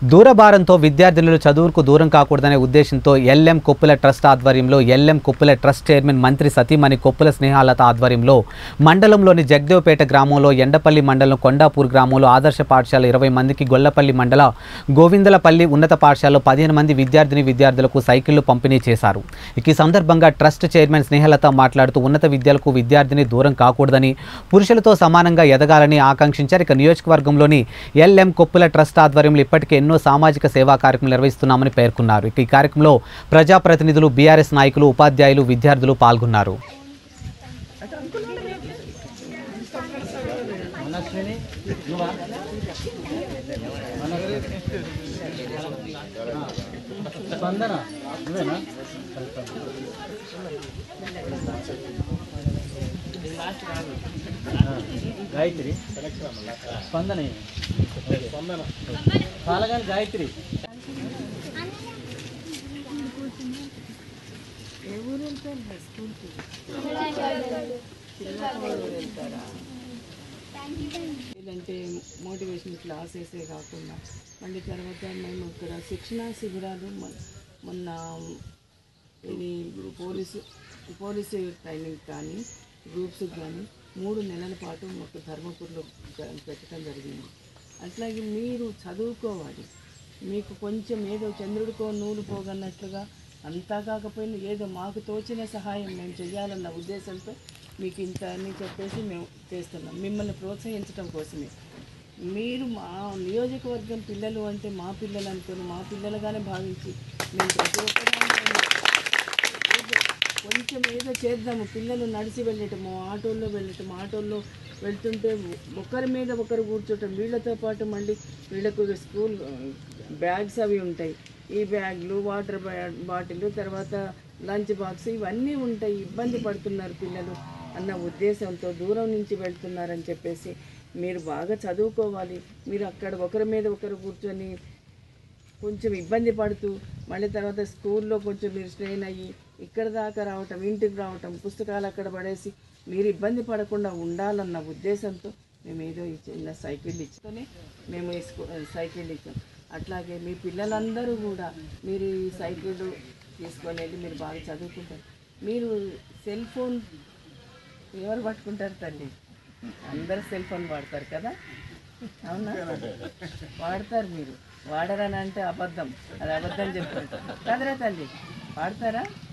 దూరభారంతో విద్యార్థినులు చదువుకు దూరం కాకూడదనే ఉద్దేశంతో ఎల్ఎం కొప్పుల ట్రస్ట్ ఆధ్వర్యంలో ఎల్ఎం కొప్పుల ట్రస్ట్ చైర్మన్ మంత్రి సతీమణి కొప్పుల స్నేహాలత ఆధ్వర్యంలో మండలంలోని జగదేవపేట గ్రామంలో ఎండపల్లి మండలం కొండాపూర్ గ్రామంలో ఆదర్శ పాఠశాల ఇరవై మందికి గొల్లపల్లి మండల గోవిందలపల్లి ఉన్నత పాఠశాలలో పదిహేను మంది విద్యార్థిని విద్యార్థులకు సైకిళ్లు పంపిణీ చేశారు ఇక ఈ సందర్భంగా ట్రస్ట్ చైర్మన్ స్నేహలత మాట్లాడుతూ ఉన్నత విద్యలకు విద్యార్థిని దూరం కాకూడదని పురుషులతో సమానంగా ఎదగాలని ఆకాంక్షించారు ఇక నియోజకవర్గంలోని ఎల్ఎం కొప్పుల ట్రస్ట్ ఆధ్వర్యంలో ఇప్పటికే ఎన్నో సామాజిక సేవా కార్యక్రమాలు నిర్వహిస్తున్నామని పేర్కొన్నారు ఇక ఈ కార్యక్రమంలో ప్రజాప్రతినిధులు బీఆర్ఎస్ నాయకులు ఉపాధ్యాయులు విద్యార్థులు పాల్గొన్నారు స్పందన నువ్వేనా గాయత్రి స్పందన స్పందన పాలగాని గాయత్రి లేదంటే మోటివేషన్ క్లాసెసే కాకుండా మళ్ళీ తర్వాత మేము ఇక్కడ శిక్షణా శిబిరాలు మొ- మొన్న ఇది పోలీసు పోలీసు ట్రైనింగ్ కానీ గ్రూప్స్ కానీ మూడు నెలల పాటు మాకు ధర్మపూర్లో గ- పెట్టడం జరిగింది అట్లాగే మీరు చదువుకోవాలి మీకు కొంచెం ఏదో చంద్రుడికో నూలు పోగన్నట్లుగా అంతా కాకపోయినా ఏదో మాకు తోచిన సహాయం మేము చేయాలన్న ఉద్దేశంతో మీకు ఇంత అని చెప్పేసి మేము చేస్తున్నాం మిమ్మల్ని ప్రోత్సహించడం కోసమే మీరు మా నియోజకవర్గం పిల్లలు అంటే మా పిల్లలు అనుకుని మా పిల్లలుగానే భావించి మేము ప్రతి ఒక్కదాన్ని ఏదో కొంచెం ఏదో చేద్దాము పిల్లలు నడిచి వెళ్ళటము ఆటోల్లో వెళ్ళటం ఆటోల్లో వెళ్తుంటే ఒకరి మీద ఒకరు కూర్చోటం వీళ్ళతో పాటు మళ్ళీ వీళ్ళకు స్కూల్ బ్యాగ్స్ అవి ఉంటాయి ఈ బ్యాగ్లు వాటర్ బాటిల్ తర్వాత లంచ్ బాక్స్ ఇవన్నీ ఉంటాయి ఇబ్బంది పడుతున్నారు పిల్లలు అన్న ఉద్దేశంతో దూరం నుంచి వెళ్తున్నారని చెప్పేసి మీరు బాగా చదువుకోవాలి మీరు అక్కడ ఒకరి మీద ఒకరు కూర్చొని కొంచెం ఇబ్బంది పడుతూ మళ్ళీ తర్వాత స్కూల్లో కొంచెం మీరు స్ట్రెయిన్ అయ్యి ఇక్కడ దాకా రావటం ఇంటికి రావటం పుస్తకాలు అక్కడ పడేసి మీరు ఇబ్బంది పడకుండా ఉండాలన్న ఉద్దేశంతో మేము ఏదో ఈ చిన్న సైకిల్ ఇచ్చుకొని మేము ఈ స్కూ- సైకిల్ ఇచ్చాం అట్లాగే మీ పిల్లలందరూ కూడా మీరు ఈ సైకిల్ తీసుకొని వెళ్ళి మీరు బాగా చదువుకుంటారు మీరు సెల్ ఫోన్ ఎవరు పట్టుకుంటారు తల్లి అందరూ సెల్ ఫోన్ వాడతారు కదా అవునా వాడతారు మీరు వాడరని అంటే అబద్ధం అది అబద్ధం చెప్తారు కదరా తల్లి వాడతారా